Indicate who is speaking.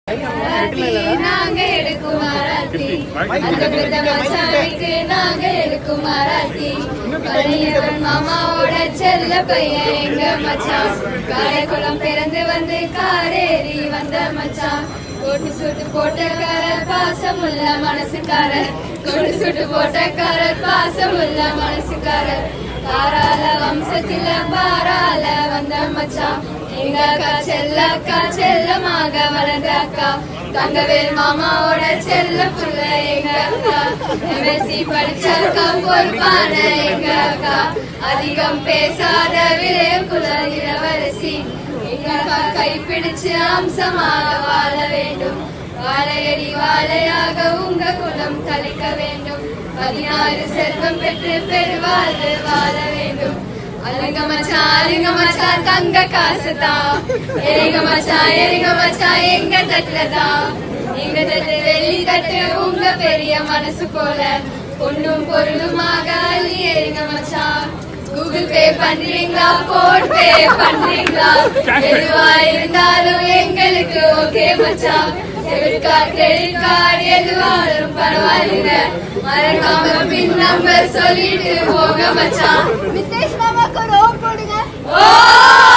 Speaker 1: நாங்க எடுக்கும் ஆராத்தி அந்த பெத்த மச்சானுக்கு நாங்க எடுக்கும் ஆராத்தி கலைஞரன் மாமாவோட செல்ல பையன் எங்க மச்சான் காரைக்குளம் பிறந்து வந்து காரேறி வந்த மச்சான் கோட்டு சூட்டு போட்டக்காரர் பாசமுள்ள மனசுக்காரர் கோட்டு சூட்டு போட்டக்காரர் பாசமுள்ள மனசுக்காரர் பாராள வம்சத்தில பாராள வந்த மச்சான் எங்க அக்கா செல்ல அக்கா செல்லமாக வளர்ந்த அக்கா தங்கவேல் மாமாவோட செல்ல புள்ள எங்க அக்கா எம்எஸ்சி படிச்ச அக்கா பொறுப்பான எங்க அக்கா அதிகம் பேசாத விளையக்குல இளவரசி எங்க அக்கா கைப்பிடிச்சு அம்சமாக வாழ வேண்டும் வாழையடி வாழையாக உங்க குலம் கழிக்க வேண்டும் பதினாறு செல்வம் பெற்று பெருவாழ்வு வாழ வேண்டும் அழுங்க மச்சான் அழுங்க மச்சான் தங்க காசு தான் எரிங்க மச்சான் எரிங்க மச்சான் எங்க தட்டுல தான் எங்க தட்டு வெள்ளி தட்டு உங்க பெரிய மனசு போல பொண்ணும் பொருளுமாக அள்ளி எரிங்க மச்சான் கூகுள் பே பண்றீங்களா போன் பே பண்றீங்களா எதுவா இருந்தாலும் எங்களுக்கு ஓகே மச்சான் டெபிட் கார்டு கிரெடிட் கார்டு எதுவாலும் பரவாயில்ல மறக்காம பின் நம்பர் சொல்லிட்டு போக மச்சான்
Speaker 2: மித்தேஷ் மாமாக்கு ஒரு ஓட் போடுங்க
Speaker 1: ஓ